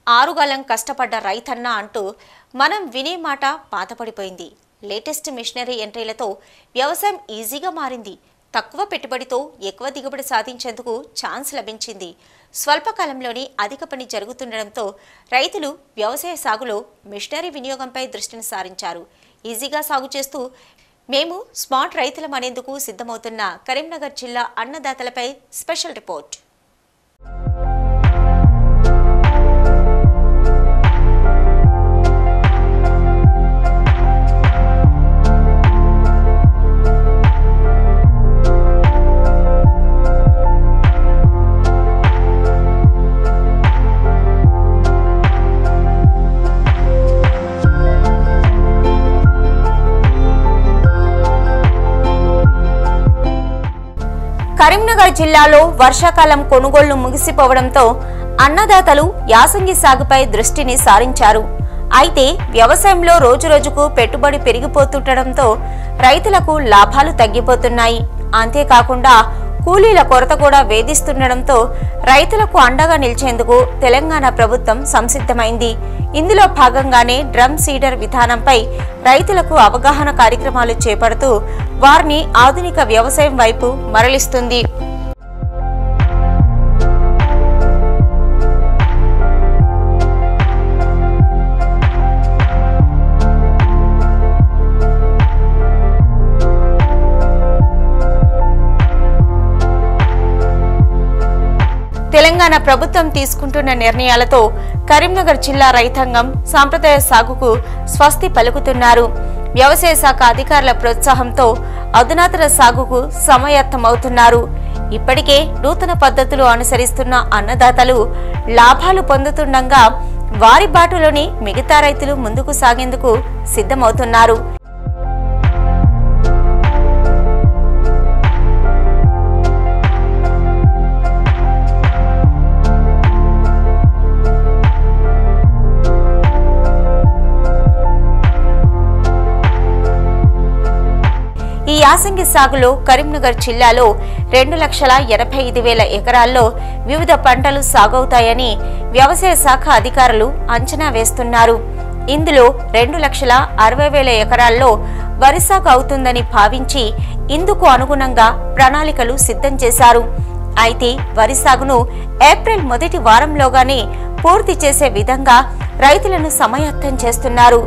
ఆరుగాలం కష్టపడ్డ రైతన్న అంటూ మనం వినే మాట పాతపడిపోయింది లేటెస్ట్ మిషనరీ ఎంట్రీలతో వ్యవసాయం ఈజీగా మారింది తక్కువ పెట్టుబడితో ఎక్కువ దిగుబడి సాధించేందుకు ఛాన్స్ లభించింది స్వల్పకాలంలోనే అధిక పని జరుగుతుండడంతో రైతులు వ్యవసాయ సాగులో మిషనరీ వినియోగంపై దృష్టిని సారించారు ఈజీగా సాగు చేస్తూ మేము స్మార్ట్ రైతులం అనేందుకు సిద్ధమవుతున్న కరీంనగర్ జిల్లా అన్నదాతలపై స్పెషల్ రిపోర్ట్ కరీంనగర్ జిల్లాలో వర్షాకాలం కొనుగోళ్లు ముగిసిపోవడంతో అన్నదాతలు యాసంగి సాగుపై దృష్టిని సారించారు అయితే వ్యవసాయంలో రోజురోజుకు పెట్టుబడి పెరిగిపోతుండటంతో రైతులకు లాభాలు తగ్గిపోతున్నాయి అంతేకాకుండా కూలీల కొరత కూడా వేధిస్తుండటంతో రైతులకు అండగా నిలిచేందుకు తెలంగాణ ప్రభుత్వం సంసిద్ధమైంది ఇందులో భాగంగానే డ్రమ్ సీడర్ విధానంపై రైతులకు అవగాహన కార్యక్రమాలు చేపడుతూ వారిని ఆధునిక వ్యవసాయం వైపు మరలిస్తుంది తెలంగాణ ప్రభుత్వం తీసుకుంటున్న నిర్ణయాలతో కరీంనగర్ జిల్లా రైతాంగం సాంప్రదాయ సాగుకు స్వస్తి పలుకుతున్నారు వ్యవసాయ శాఖ అధికారుల ప్రోత్సాహంతో అధునాతన సాగుకు సమయత్తమవుతున్నారు ఇప్పటికే నూతన పద్ధతులు అనుసరిస్తున్న అన్నదాతలు లాభాలు పొందుతుండగా వారి బాటలోని మిగతా రైతులు ముందుకు సాగేందుకు సిద్ధమవుతున్నారు ఈ యాసంగి సాగులో కరీంనగర్ జిల్లాలో రెండు లక్షల ఎనభై ఐదు వేల ఎకరాల్లో వివిధ పంటలు సాగవుతాయని వ్యవసాయ శాఖ అధికారులు అంచనా వేస్తున్నారు ఇందులో రెండు లక్షల అరవై వేల ఎకరాల్లో వరి సాగు అవుతుందని భావించి ఇందుకు అనుగుణంగా ప్రణాళికలు సిద్ధం చేశారు అయితే వరి సాగును ఏప్రిల్ మొదటి వారంలోగానే పూర్తి చేసే విధంగా రైతులను సమాయత్తం చేస్తున్నారు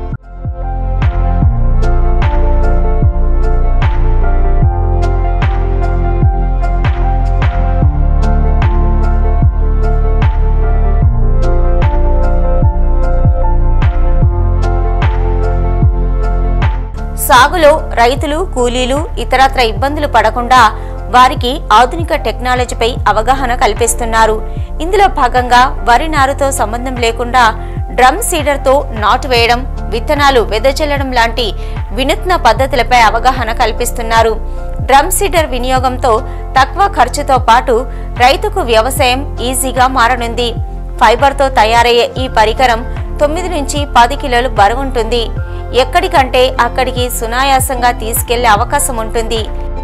సాగులో రైతులు కూలీలు ఇతరత్ర ఇబ్బందులు పడకుండా వారికి ఆధునిక టెక్నాలజీపై అవగాహన కల్పిస్తున్నారు ఇందులో భాగంగా వరి నారుతో సంబంధం లేకుండా డ్రమ్ సీడర్తో నాటు వేయడం విత్తనాలు వెదజల్లడం లాంటి వినూత్న పద్ధతులపై అవగాహన కల్పిస్తున్నారు డ్రమ్ సీడర్ వినియోగంతో తక్కువ ఖర్చుతో పాటు రైతుకు వ్యవసాయం ఈజీగా మారనుంది ఫైబర్తో తయారయ్యే ఈ పరికరం తొమ్మిది నుంచి పది కిలోలు బరువుంటుంది ఎక్కడికంటే అక్కడికి సునాయాసంగా తీసుకెళ్లే అవకాశం ఉంటుంది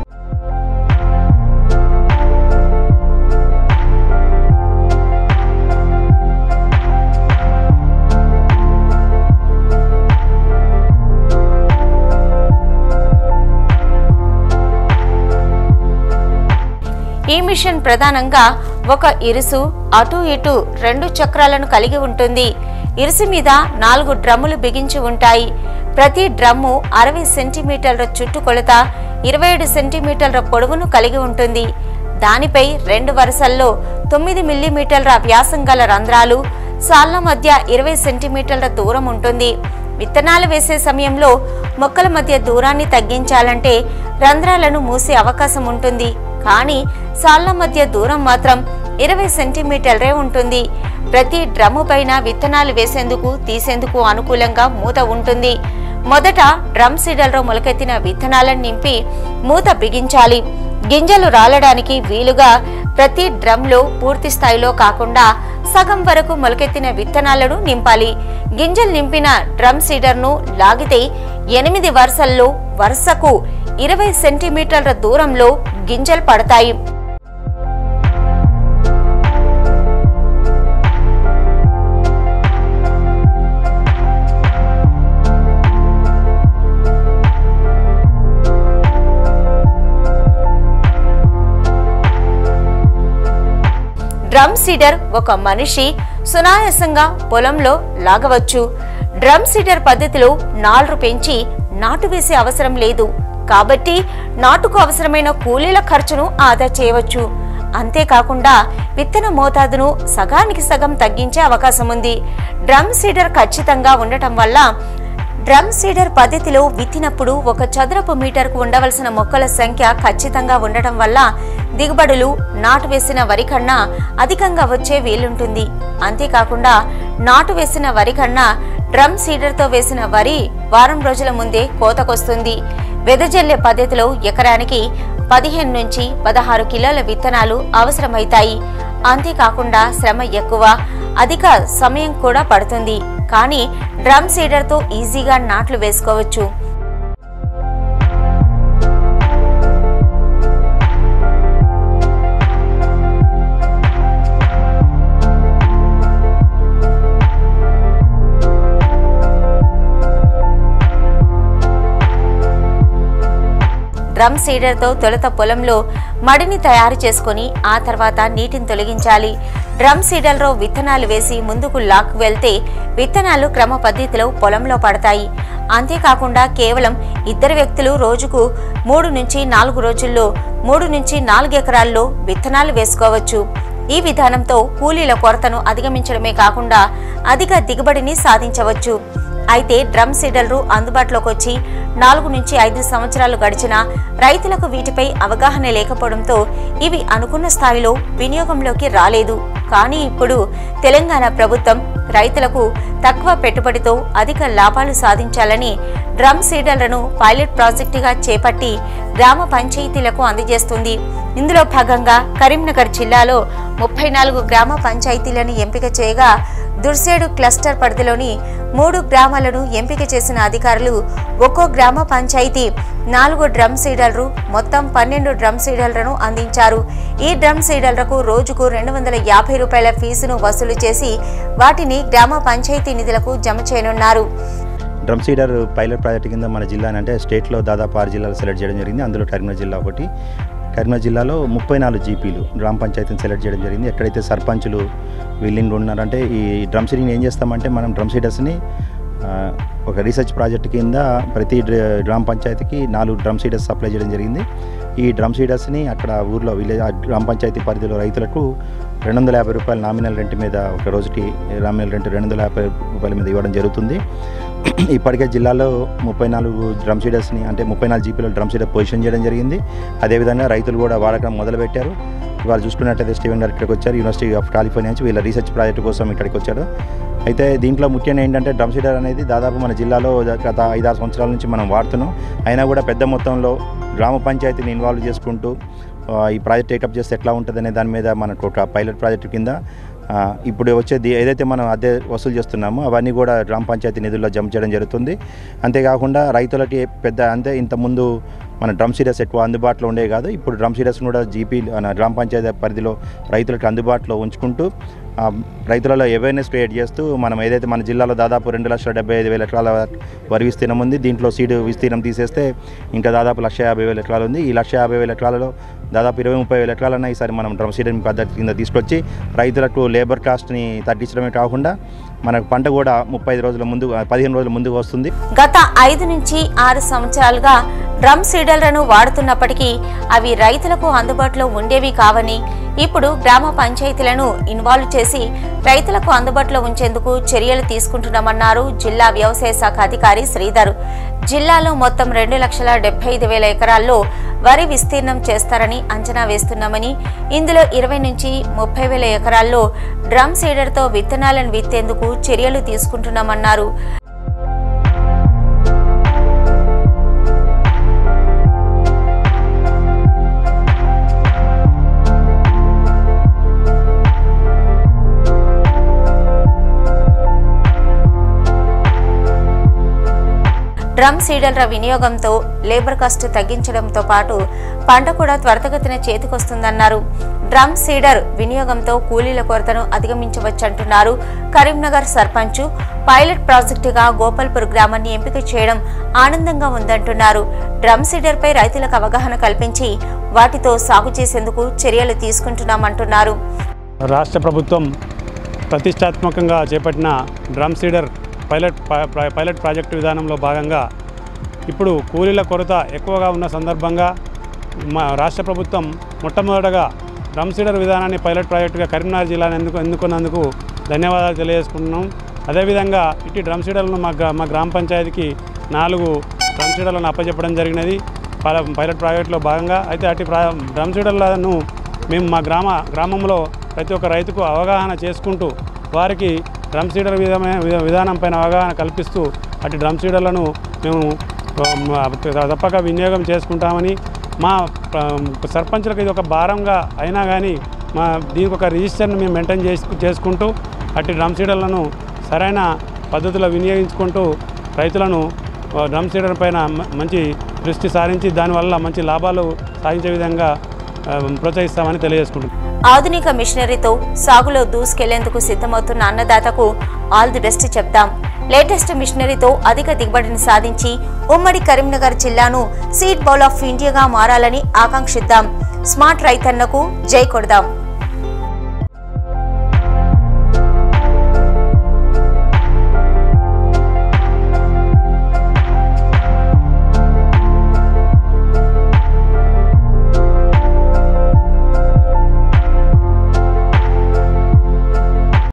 ఈ మిషన్ ప్రధానంగా ఒక ఇరుసు అటు ఇటు రెండు చక్రాలను కలిగి ఉంటుంది ఇరుసు మీద నాలుగు డ్రమ్ములు బిగించి ఉంటాయి ప్రతి డ్రమ్ము అరవై సెంటీమీటర్ల చుట్టుకొలత ఇరవై ఏడు సెంటీమీటర్ల పొడవును కలిగి ఉంటుంది దానిపై రెండు వరుసల్లో తొమ్మిది మిల్లీమీటర్ల వ్యాసం గల రంధ్రాలు సాళ్ల మధ్య ఇరవై సెంటీమీటర్ల దూరం ఉంటుంది విత్తనాలు వేసే సమయంలో మొక్కల మధ్య దూరాన్ని తగ్గించాలంటే రంధ్రాలను మూసే అవకాశం ఉంటుంది కానీ సాళ్ల మధ్య దూరం మాత్రం ఇరవై సెంటీమీటర్లే ఉంటుంది ప్రతి డ్రమ్ము పైన విత్తనాలు వేసేందుకు తీసేందుకు అనుకూలంగా మూత ఉంటుంది మొదట డ్రమ్ సీడర్లో మొలకెత్తిన విత్తనాలను నింపి మూత బిగించాలి గింజలు రాలడానికి వీలుగా ప్రతి డ్రమ్లో పూర్తి స్థాయిలో కాకుండా సగం వరకు మొలకెత్తిన విత్తనాలను నింపాలి గింజలు నింపిన డ్రమ్ సీడర్ను లాగితే ఎనిమిది వరుసల్లో వరుసకు ఇరవై సెంటీమీటర్ల దూరంలో గింజలు పడతాయి సీడర్ ఒక మనిషి సునాయాసంగా పొలంలో లాగవచ్చు డ్రమ్ సీడర్ పద్ధతిలో నాళ్లు పెంచి నాటు వేసే అవసరం లేదు కాబట్టి నాటుకు అవసరమైన కూలీల ఖర్చును ఆదా చేయవచ్చు అంతేకాకుండా విత్తన మోతాదును సగానికి సగం తగ్గించే అవకాశం ఉంది డ్రమ్ సీడర్ ఖచ్చితంగా ఉండటం వల్ల డ్రమ్ సీడర్ పద్ధతిలో విత్తినప్పుడు ఒక చదరపు మీటర్కు ఉండవలసిన మొక్కల సంఖ్య ఖచ్చితంగా ఉండటం వల్ల దిగుబడులు నాటు వేసిన వరి కన్నా అధికంగా వచ్చే వీలుంటుంది అంతేకాకుండా నాటు వేసిన వరి కన్నా డ్రమ్ సీడర్తో వేసిన వరి వారం రోజుల ముందే కోతకొస్తుంది వెదజల్లే పద్ధతిలో ఎకరానికి పదిహేను నుంచి పదహారు కిలోల విత్తనాలు అవసరమవుతాయి అంతేకాకుండా శ్రమ ఎక్కువ అధిక సమయం కూడా పడుతుంది కానీ డ్రమ్ సీడర్తో ఈజీగా నాట్లు వేసుకోవచ్చు డ్రమ్ సీడర్తో తొలుత పొలంలో మడిని తయారు చేసుకొని ఆ తర్వాత నీటిని తొలగించాలి డ్రమ్ సీడర్లో విత్తనాలు వేసి ముందుకు లాక్ వెళ్తే విత్తనాలు క్రమ పద్ధతిలో పొలంలో పడతాయి అంతేకాకుండా కేవలం ఇద్దరు వ్యక్తులు రోజుకు మూడు నుంచి నాలుగు రోజుల్లో మూడు నుంచి నాలుగు ఎకరాల్లో విత్తనాలు వేసుకోవచ్చు ఈ విధానంతో కూలీల కొరతను అధిగమించడమే కాకుండా అధిక దిగుబడిని సాధించవచ్చు అయితే డ్రమ్ సీడర్లు అందుబాటులోకి వచ్చి నాలుగు నుంచి ఐదు సంవత్సరాలు గడిచినా రైతులకు వీటిపై అవగాహన లేకపోవడంతో ఇవి అనుకున్న స్థాయిలో వినియోగంలోకి రాలేదు కానీ ఇప్పుడు తెలంగాణ ప్రభుత్వం రైతులకు తక్కువ పెట్టుబడితో అధిక లాభాలు సాధించాలని డ్రమ్ సీడర్లను పైలట్ ప్రాజెక్టుగా చేపట్టి గ్రామ పంచాయతీలకు అందజేస్తుంది ఇందులో భాగంగా కరీంనగర్ జిల్లాలో ముప్పై నాలుగు గ్రామ పంచాయతీలను ఎంపిక చేయగా దుర్సేడు క్లస్టర్ పరిధిలోని మూడు గ్రామాలను ఎంపిక చేసిన అధికారులు ఒక్కో గ్రామ పంచాయతీ నాలుగు డ్రమ్ సీడర్లు మొత్తం పన్నెండు డ్రమ్ సీడర్లను అందించారు ఈ డ్రమ్ సీడర్లకు రోజుకు రెండు వందల యాభై రూపాయల ఫీజును వసూలు చేసి వాటిని గ్రామ పంచాయతీ నిధులకు జమ చేయనున్నారు డ్రమ్ సీడర్ పైలట్ ప్రాజెక్ట్ కింద మన జిల్లా అంటే స్టేట్లో దాదాపు ఆరు జిల్లాలు సెలెక్ట్ చేయడం జరిగింది అందులో కరీంనగర్ జిల్లా ఒకటి కరీంనగర్ జిల్లాలో ముప్పై నాలుగు జీపీలు గ్రామ పంచాయతీని సెలెక్ట్ చేయడం జరిగింది ఎక్కడైతే సర్పంచులు విల్లింగ్ ఉన్నారంటే ఈ డ్రమ్ సీడింగ్ ఏం చేస్తామంటే మనం డ్రమ్ సీడర్స్ని ఆ, ఒక రీసెర్చ్ ప్రాజెక్ట్ కింద ప్రతి డ్ర- గ్రామ పంచాయతీకి నాలుగు డ్రమ్ సీడర్స్ సప్లై చేయడం జరిగింది ఈ డ్రమ్ సీడర్స్ని అక్కడ ఊర్లో విలేజ్ ఆ గ్రామ పంచాయతీ పరిధిలో రైతులకు రెండు వందల యాభై రూపాయల నామినల్ రెంట్ మీద ఒక రోజుకి నామినల్ రెంట్ రెండు వందల యాభై రూపాయల మీద ఇవ్వడం జరుగుతుంది ఇప్పటికే జిల్లాలో ముప్పై నాలుగు డ్రమ్ సీడర్స్ని అంటే ముప్పై నాలుగు జీపీలో డ్రమ్ సీడర్ పొజిషన్ చేయడం జరిగింది అదేవిధంగా రైతులు కూడా వాడకం మొదలుపెట్టారు ఇవాళ చూసుకున్నట్టయితే స్టీవెన్ గారు ఇక్కడికి వచ్చారు యూనివర్సిటీ ఆఫ్ కాలిఫోర్నియా నుంచి వీళ్ళ రీసెర్చ్ ప్రాజెక్ట్ కోసం ఇక్కడికి వచ్చాడు అయితే దీంట్లో ముఖ్యంగా ఏంటంటే డ్రమ్ సీడర్ అనేది దాదాపు మన జిల్లాలో గత ఐదారు సంవత్సరాల నుంచి మనం వాడుతున్నాం అయినా కూడా పెద్ద మొత్తంలో గ్రామ పంచాయతీని ఇన్వాల్వ్ చేసుకుంటూ ఆ, ఈ ప్రాజెక్ట్ టేకప్ చేస్తే ఎట్లా ఉంటుందనే దాని మీద మనకు ఒక పైలట్ ప్రాజెక్ట్ కింద ఆ, ఇప్పుడు వచ్చేది ఏదైతే మనం అద్దె వసూలు చేస్తున్నామో అవన్నీ కూడా గ్రామ పంచాయతీ నిధుల్లో జమ చేయడం జరుగుతుంది అంతేకాకుండా రైతులకి పెద్ద అంటే ఇంతకుముందు మన డ్రమ్ సీడర్స్ ఎక్కువ అందుబాటులో ఉండేవి కాదు ఇప్పుడు డ్రమ్ సీడర్స్ కూడా జీపీ మన గ్రామ పంచాయతీ పరిధిలో రైతులకు అందుబాటులో ఉంచుకుంటూ ఆ, రైతులలో అవేర్నెస్ క్రియేట్ చేస్తూ మనం ఏదైతే మన జిల్లాలో దాదాపు రెండు లక్షల డెబ్బై ఐదు వేల ఎకరాల వరి విస్తీర్ణం ఉంది దీంట్లో సీడు విస్తీర్ణం తీసేస్తే ఇంకా దాదాపు లక్ష యాభై వేల ఎకరాలు ఉంది ఈ లక్ష యాభై వేల ఎకరాలలో దాదాపు ఇరవై ముప్పై వేల ఎకరాలన్నా ఈసారి మనం డ్రమ్ సీడింగ్ పద్ధతి కింద తీసుకొచ్చి రైతులకు లేబర్ కాస్ట్ని తగ్గించడమే కాకుండా మనకు పంట కూడా ముప్పై ఐదు రోజుల ముందు పదిహేను రోజుల ముందుకు వస్తుంది గత ఐదు నుంచి ఆరు సంవత్సరాలుగా డ్రమ్ సీడర్లను వాడుతున్నప్పటికీ అవి రైతులకు అందుబాటులో ఉండేవి కావని ఇప్పుడు గ్రామ పంచాయతీలను ఇన్వాల్వ్ చేసి రైతులకు అందుబాటులో ఉంచేందుకు చర్యలు తీసుకుంటున్నామన్నారు జిల్లా వ్యవసాయ శాఖ అధికారి శ్రీధర్ జిల్లాలో మొత్తం రెండు లక్షల డెబ్బై ఐదు వేల ఎకరాల్లో వరి విస్తీర్ణం చేస్తారని అంచనా వేస్తున్నామని ఇందులో ఇరవై నుంచి ముప్పై వేల ఎకరాల్లో డ్రమ్ సీడర్తో విత్తనాలను విత్తేందుకు చర్యలు తీసుకుంటున్నామన్నారు డ్రమ్ సీడర్ల వినియోగంతో లేబర్ కాస్ట్ తగ్గించడంతో పాటు పంట కూడా త్వరితగతిన చేతికొస్తుందన్నారు డ్రమ్ సీడర్ వినియోగంతో కూలీల కొరతను అధిగమించవచ్చంటున్నారు కరీంనగర్ సర్పంచ్ పైలట్ ప్రాజెక్టుగా గోపాల్పూర్ గ్రామాన్ని ఎంపిక చేయడం ఆనందంగా ఉందంటున్నారు డ్రమ్ సీడర్పై రైతులకు అవగాహన కల్పించి వాటితో సాగు చేసేందుకు చర్యలు తీసుకుంటున్నామంటున్నారు రాష్ట్ర ప్రభుత్వం ప్రతిష్టాత్మకంగా చేపట్టిన డ్రమ్ సీడర్ పైలట్ ప- ప్ర- పైలట్ ప్రాజెక్టు విధానంలో భాగంగా ఇప్పుడు కూలీల కొరత ఎక్కువగా ఉన్న సందర్భంగా మా రాష్ట్ర ప్రభుత్వం మొట్టమొదటగా డ్రమ్ సీడర్ విధానాన్ని పైలట్ ప్రాజెక్టుగా కరీంనగర్ జిల్లాను ఎందుకు ఎన్నుకున్నందుకు ధన్యవాదాలు తెలియజేసుకుంటున్నాం అదేవిధంగా ఇటు డ్రమ్ సీడర్లను మా గ్రా- మా గ్రామ పంచాయతీకి నాలుగు డ్రమ్ సీడర్లను అప్పచెప్పడం జరిగినది పైల- పైలట్ ప్రాజెక్టులో భాగంగా అయితే అటు ప్రా డ్రమ్ సీడర్లను మేము మా గ్రామ గ్రామంలో ప్రతి ఒక్క రైతుకు అవగాహన చేసుకుంటూ వారికి డ్రమ్ సీడర్ విధమైన విధ- విధానం పైన అవగాహన కల్పిస్తూ అటు డ్రమ్ సీడర్లను మేము ఆ, మా- తప్పక వినియోగం చేసుకుంటామని మా ఆ, సర్పంచులకు ఇది ఒక భారంగా అయినా కానీ మా దీనికి ఒక రిజిస్టర్ని మేము మెయింటైన్ చేసు చేసుకుంటూ అటు డ్రమ్ సీడర్లను సరైన పద్ధతిలో వినియోగించుకుంటూ రైతులను ఆ, డ్రమ్ సీడర్ పైన మ- మంచి దృష్టి సారించి దానివల్ల మంచి లాభాలు సాధించే విధంగా ఆ, ప్రోత్సహిస్తామని తెలియజేసుకుంటున్నాం ఆధునిక మిషనరీతో సాగులో దూసుకెళ్లేందుకు సిద్ధమవుతున్న అన్నదాతకు ఆల్ ది బెస్ట్ చెప్దాం లేటెస్ట్ మిషనరీతో అధిక దిగుబడిని సాధించి ఉమ్మడి కరీంనగర్ జిల్లాను సీడ్ బౌల్ ఆఫ్ ఇండియాగా మారాలని ఆకాంక్షిద్దాం స్మార్ట్ రైతన్నకు జై కొడదాం